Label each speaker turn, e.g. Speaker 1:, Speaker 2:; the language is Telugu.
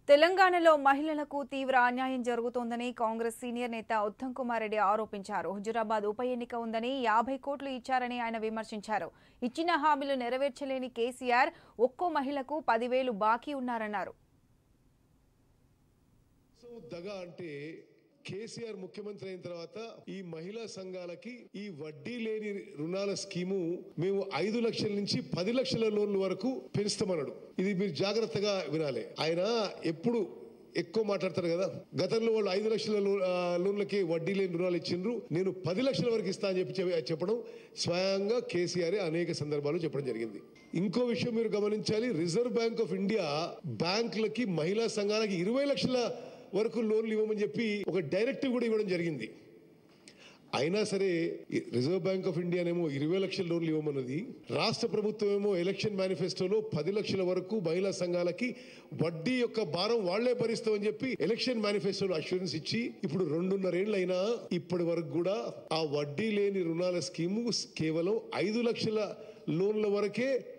Speaker 1: తెలంగాణలో మహిళలకు తీవ్ర అన్యాయం జరుగుతోందని కాంగ్రెస్ సీనియర్ నేత ఉత్తమ్ కుమార్ రెడ్డి ఆరోపించారు హుజురాబాద్ ఉప ఎన్నిక ఉందని యాభై కోట్లు ఇచ్చారని ఆయన విమర్శించారు ఇచ్చిన హామీలు నెరవేర్చలేని కేసీఆర్ ఒక్కో మహిళకు పదివేలు బాకీ ఉన్నారన్నారు
Speaker 2: సో దగ అంటే కేసీఆర్ ముఖ్యమంత్రి అయిన తర్వాత ఈ మహిళా సంఘాలకి ఈ వడ్డీ లేని రుణాల స్కీము మేము ఐదు లక్షల నుంచి పది లక్షల లోన్ల వరకు పెంచుతామన్నాడు ఇది మీరు జాగ్రత్తగా వినాలి ఆయన ఎప్పుడు ఎక్కువ మాట్లాడతారు కదా గతంలో వాళ్ళు ఐదు లక్షల లో- ఆ, లోన్లకి వడ్డీ లేని రుణాలు ఇచ్చిండ్రు నేను పది లక్షల వరకు ఇస్తా అని చెప్పి చెప్- చెప్పడం స్వయంగా కేసీఆర్ అనేక సందర్భాలు చెప్పడం జరిగింది ఇంకో విషయం మీరు గమనించాలి రిజర్వ్ బ్యాంక్ ఆఫ్ ఇండియా బ్యాంకులకి మహిళా సంఘాలకి ఇరవై లక్షల వరకు లోన్లు ఇవ్వమని చెప్పి ఒక డైరెక్టివ్ కూడా ఇవ్వడం జరిగింది అయినా సరే ఈ రిజర్వ్ బ్యాంక్ ఆఫ్ ఇండియానేమో ఇరవై లక్షల లోన్లు ఇవ్వమన్నది రాష్ట్ర ప్రభుత్వం ఏమో ఎలక్షన్ మేనిఫెస్టోలో పది లక్షల వరకు మహిళా సంఘాలకి వడ్డీ యొక్క భారం వాళ్లే భరిస్తామని చెప్పి ఎలక్షన్ మేనిఫెస్టోలో అష్యూరెన్స్ ఇచ్చి ఇప్పుడు రెండున్నరేళ్లైనా ఇప్పటి వరకు కూడా ఆ వడ్డీ లేని రుణాల స్కీము కేవలం ఐదు లక్షల లోన్ల వరకే